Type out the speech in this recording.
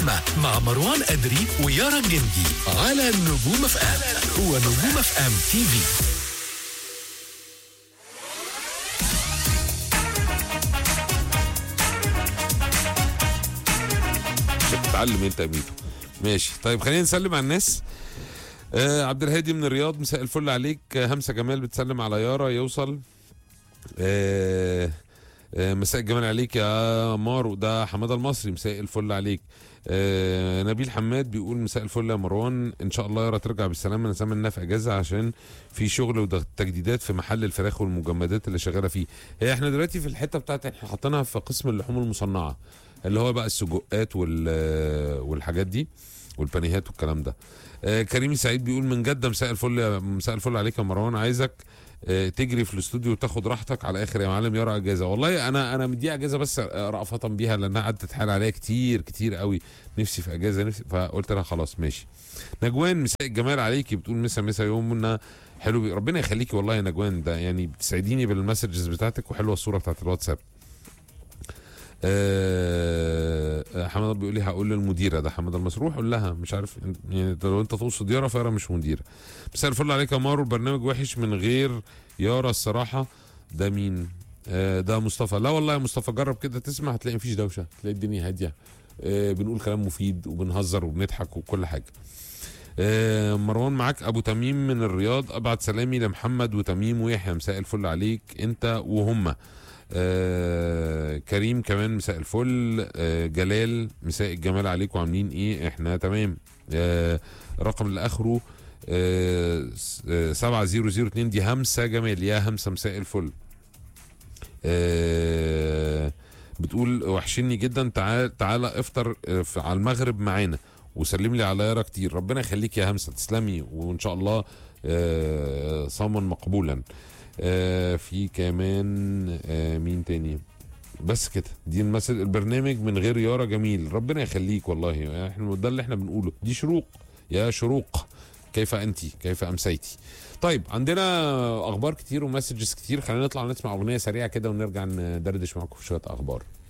اللحمة مع مروان أدري ويارا الجندي على نجوم اف ام هو نجوم اف ام تي في مش بتتعلم انت يا ميدو ماشي طيب خلينا نسلم على الناس آه عبد الهادي من الرياض مساء الفل عليك آه همسه جمال بتسلم على يارا يوصل آه آه مساء الجمال عليك يا مارو ده حماده المصري مساء الفل عليك آه نبيل حماد بيقول مساء الفل يا مروان ان شاء الله يارا ترجع بالسلامه انا سامع انها في اجازه عشان في شغل وتجديدات في محل الفراخ والمجمدات اللي شغاله فيه هي احنا دلوقتي في الحته بتاعت احنا حاطينها في قسم اللحوم المصنعه اللي هو بقى السجقات وال والحاجات دي والبانيهات والكلام ده آه كريم سعيد بيقول من جده مساء الفل يا- مساء الفل عليك يا مروان عايزك آه تجري في الاستوديو وتاخد راحتك على اخر يا معلم يارا اجازه والله انا انا مدي اجازه بس رأفة بيها لانها قعدت تتحايل عليا كتير كتير قوي نفسي في اجازه نفسي فقلت لها خلاص ماشي نجوان مساء الجمال عليكي بتقول مسا مسا يومنا حلو بي. ربنا يخليكي والله يا نجوان ده يعني بتسعديني بالمسجز بتاعتك وحلوه الصوره بتاعت الواتساب آه، آه، حماد بيقول لي هقول للمديره ده حماد المسروح قول لها مش عارف يعني لو انت تقصد يارا فيارا مش مديره مساء الفل عليك يا مارو البرنامج وحش من غير يارا الصراحه ده مين آه، ده مصطفى لا والله يا مصطفى جرب كده تسمع هتلاقي مفيش دوشه تلاقي الدنيا هاديه آه، بنقول كلام مفيد وبنهزر وبنضحك وكل حاجه آه، مروان معاك ابو تميم من الرياض ابعت سلامي لمحمد وتميم ويحيى مساء الفل عليك انت وهما آه كريم كمان مساء الفل آه جلال مساء الجمال عليكم عاملين ايه احنا تمام آه الرقم اللي اخره آه س- آه، سبعة زيرو زيرو اتنين دي همسة جمال يا همسة مساء الفل آه بتقول وحشني جدا تعال تعالى افطر آه، في- على المغرب معانا وسلم لي على يارا كتير ربنا يخليك يا همسة تسلمي وان شاء الله آه صوما مقبولا آه في كمان آه مين تاني بس كده دي المسج البرنامج من غير يارا جميل ربنا يخليك والله احنا ده اللي احنا بنقوله دي شروق يا شروق كيف انت كيف امسيتي طيب عندنا اخبار كتير ومسجز كتير خلينا نطلع نسمع اغنيه سريعه كده ونرجع ندردش معاكم في شويه اخبار